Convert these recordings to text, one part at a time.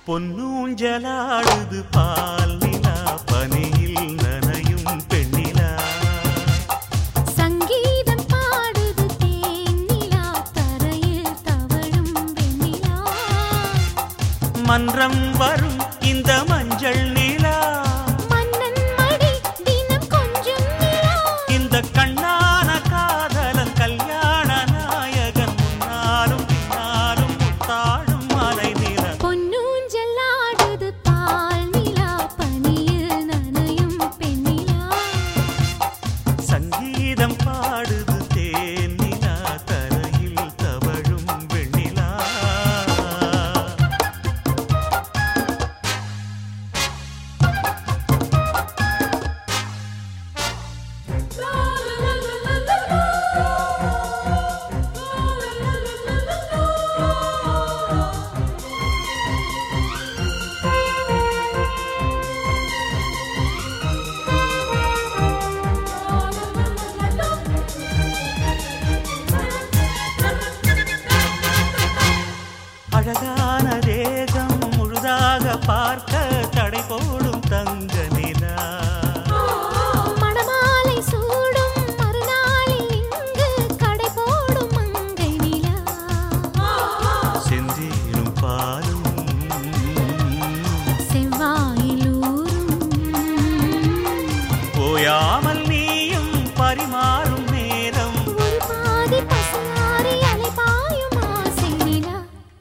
பொன்னூஞ்சலாடுது பால் நிலா பனியில் நனையும் பெண்ணிலா சங்கீதம் பாடுது தேனிலா தரையில் தவழும் வெண்ணிலா மன்றம் வரும் இந்த மஞ்சள் நிலா மன்னன் மடி தினம் கொஞ்சம் நிலா இந்த கண்ணான காதலன் கல்யாண நாயகன் முன்னாலும் பின்னாலும் முத்தாடும் மலை நிலா பொன்னூஞ்சல் ஆடுது பால் நிலா பனியில் நனையும் பெண்ணிலா சங்கீதம் பாடுது தேன் நிலா தரையில் தவழும் வெண்ணிலா அழகான தேகம் முழுதாக பார்க்க தடை போடும் தங்க நிலா மணமாலை சூடும் மறுநாளில் இங்கு கடை போடும் மங்கை நிலா செந்தீரும் பாலும் செவ்வாயில் ஊரும் ஓயாமல் நீயும் பரிமாறும் நேரம் ஒரு பாதி பசுமாறி அலைபாயும் ஆசை நிலா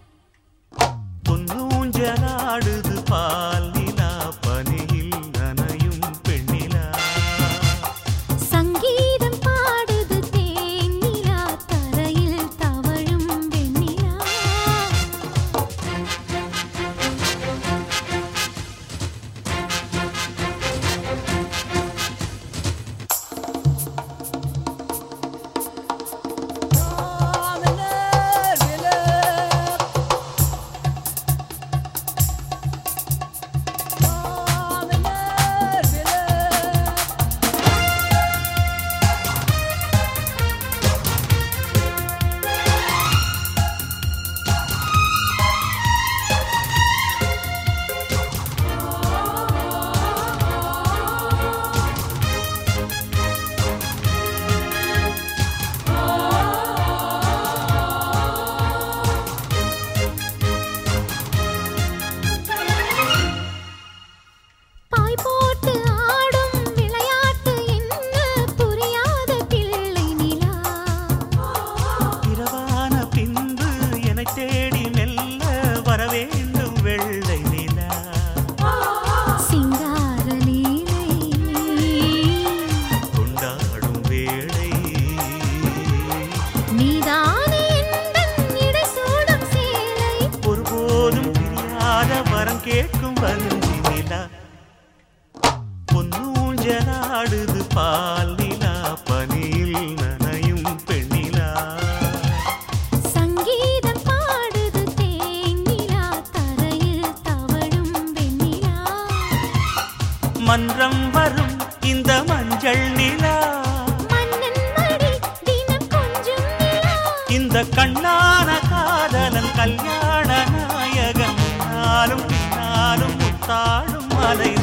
பொன்னூஞ்சலாடுது பால் நிலா பனியில் நனையும் பெண்ணிலா சங்கீதம் பாடுது தேன் நிலா தரையில் தவழும் வெண்ணிலா பாய் போட்டு ஆடும் விளையாட்டு என்ன புரியாத பிள்ளை நிலா இரவான பின்பு என்னை தேடி மெல்ல வரவேண்டும் வெள்ளை நிலா சிங்கார லீலை கொண்டாடும் வேளை நீதானே எந்தன் இடை சூடும் சேலை ஒருபோதும் பிரியாத வரம் கேட்கும் வஞ்சி நிலா பொன்னூஞ்சலாடுது பால் நிலா பனியில் நனையும் பெண்ணிலா சங்கீதம் பாடுது தேன் நிலா தரையில் தவழும் வெண்ணிலா மன்றம் வரும் இந்த மஞ்சள் நிலா மன்னன் மடி தினம் கொஞ்சம் நிலா இந்த கண்ணான காதலன் கல்யாண நாயகன் முன்னாலும் பின்னாலும் முத்தாடும் மலை